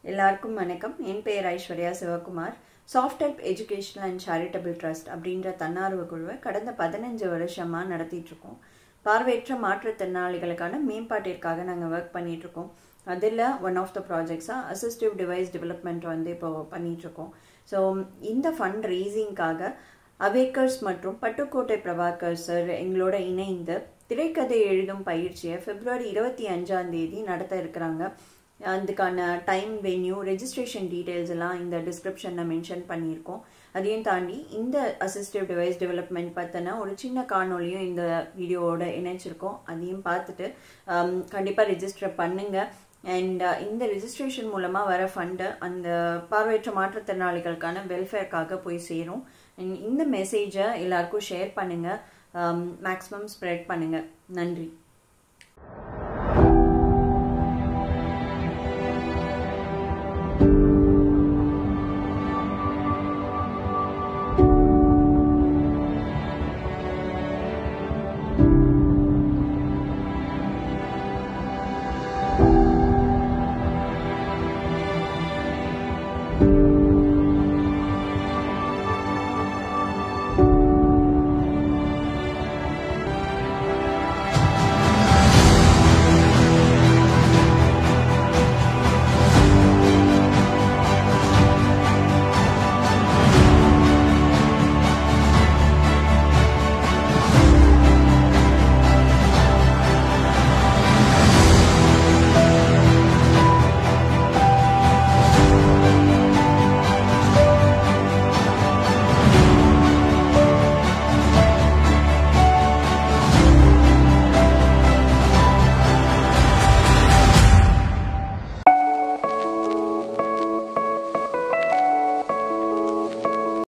எல்லாருக்கும் வணக்கம் என் பெயர் Aishwarya Sivakumar soft help educational and charitable trust அப்படின்ற தன்னார்வ குழுவை கடந்த பதினஞ்சு வருஷமாக நடத்திட்டு இருக்கோம் பார்வையற்ற மாற்றுத்திறனாளிகளுக்கான மேம்பாட்டிற்காக நாங்கள் ஒர்க் பண்ணிட்டு இருக்கோம் அதில் ஒன் ஆஃப் த ப்ராஜெக்ட்ஸாக அசிஸ்டிவ் டிவைஸ் டெவலப்மெண்ட் வந்து இப்போ பண்ணிகிட்ருக்கோம் ஸோ இந்த ஃபண்ட் ரேசிங்காக அவேக்கர்ஸ் மற்றும் பட்டுக்கோட்டை பிரபாகர் சார் எங்களோட இணைந்து திரைக்கதை எழுதும் பயிற்சியை பிப்ரவரி இருபத்தி அஞ்சாம் தேதி நடத்த இருக்கிறாங்க அதுக்கான டைம் வென்யூ ரெஜிஸ்ட்ரேஷன் டீட்டெயில்ஸ் எல்லாம் இந்த டிஸ்கிரிப்ஷனில் மென்ஷன் பண்ணியிருக்கோம் அதையும் தாண்டி இந்த அசிஸ்டிவ் டிவைஸ் டெவலப்மெண்ட் பற்றின ஒரு சின்ன காணொலியும் இந்த வீடியோவோட இணைச்சிருக்கோம் அதையும் பார்த்துட்டு கண்டிப்பாக ரெஜிஸ்டர் பண்ணுங்கள் அண்ட் இந்த ரெஜிஸ்ட்ரேஷன் மூலமாக வர ஃபண்டு அந்த பார்வையற்ற மாற்றுத்திறனாளிகளுக்கான வெல்ஃபேர்க்காக போய் சேரும் இந்த மெசேஜை எல்லாருக்கும் ஷேர் பண்ணுங்கள் மேக்ஸிமம் ஸ்ப்ரெட் பண்ணுங்கள் நன்றி